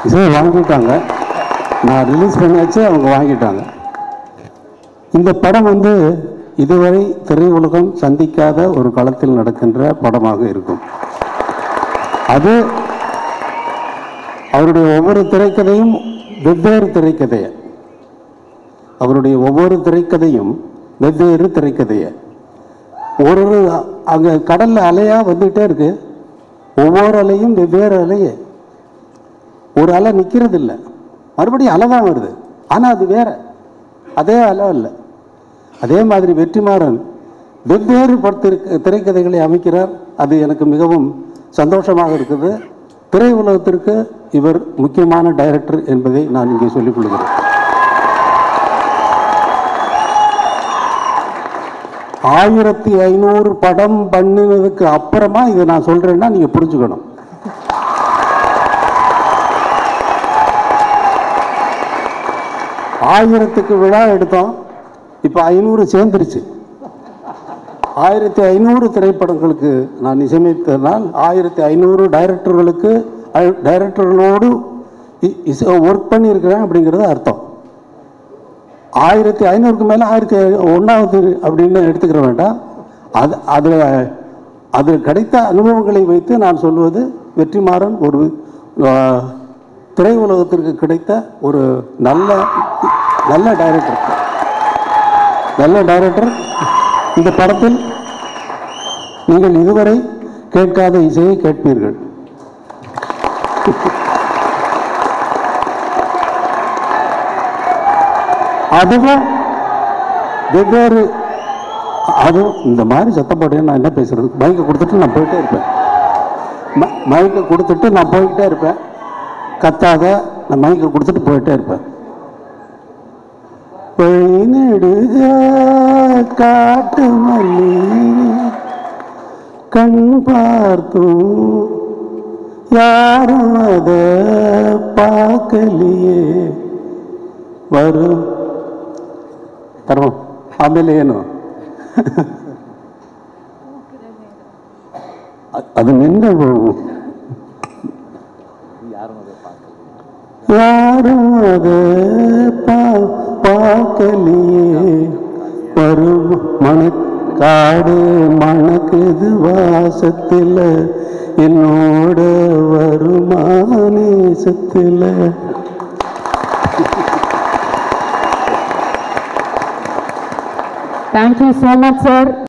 இசையை வாங்கிட்டாங்க நான் ரிலீஸ் பண்ணியாச்சு அவங்க வாங்கிட்டாங்க இந்த படம் வந்து இதுவரை திரையுலகம் சந்திக்காத ஒரு களத்தில் நடக்கின்ற படமாக இருக்கும் அது அவருடைய ஒவ்வொரு திரைக்கதையும் வெவ்வேறு திரைக்கதையை அவருடைய ஒவ்வொரு திரைக்கதையும் வெவ்வேறு திரைக்கதையை ஒரு ஒரு அங்கே கடலில் அலையாக வந்துகிட்டே இருக்கு ஒவ்வொரு அலையும் வெவ்வேறு அலையே ஒரு அலை நிற்கிறது இல்லை மறுபடியும் அலை தான் வருது ஆனால் அது வேற அதே அலை இல்லை அதே மாதிரி வெற்றிமாறன் வெவ்வேறு படத்திற்கு திரைக்கதைகளை அமைக்கிறார் அது எனக்கு மிகவும் சந்தோஷமாக இருக்குது திரை உலகத்திற்கு இவர் முக்கியமான டைரக்டர் என்பதை நான் இங்கே சொல்லிக் கொள்கிறேன் ஆயிரத்தி ஐநூறு படம் பண்ணினதுக்கு அப்புறமா இதை நான் சொல்றேன்னா நீங்க புரிஞ்சுக்கணும் ஆயிரத்துக்கு விழா எடுத்தோம் இப்போ ஐநூறு சேர்ந்துருச்சு ஆயிரத்தி ஐநூறு திரைப்படங்களுக்கு நான் இசையமைத்ததனால் ஆயிரத்தி ஐநூறு டைரக்டர்களுக்கு டைரக்டர்களோடு ஒர்க் பண்ணியிருக்கிறேன் அப்படிங்கிறது அர்த்தம் ஆயிரத்தி ஐநூறுக்கு மேலே ஆயிரத்தி ஒன்றாவது அப்படின்னு எடுத்துக்கிற வேண்டாம் அது அதில் அதில் கிடைத்த அனுபவங்களை வைத்து நான் சொல்வது வெற்றிமாறன் ஒரு ஆஹ், திரை உலகத்திற்கு கிடைத்த ஒரு நல்ல நல்ல டைரக்டர் நல்ல டைரக்டர் இந்த படத்தில் நீங்கள் இதுவரை கேட்காத இசையை கேட்பீர்கள் அதுவும் வெவ்வேறு அதுவும் இந்த மாதிரி சத்தம் போட்டேன் நான் என்ன பேசுறது மைக்கை கொடுத்துட்டு நான் போயிட்டே இருப்பேன் ம- மைக்கை கொடுத்துட்டு நான் போயிட்டே இருப்பேன் கத்தாத நான் மைக்கை கொடுத்துட்டு போயிட்டே இருப்பேன் வழி நெடுக காட்டு மல்லி கண் பார்த்தும் யாரும் அத பார்க்கலையே வரும் ತರ್ಮ ಆಮೇಲೆ ಏನು ಅ- ಅದು ನಿಂದ யாரும் அதை பா- பார்க்கலையே வரும் மணக்காடு மணக்குது வாசத்தில் என்னோட வருமானேசத்தில் Thank you so much, sir.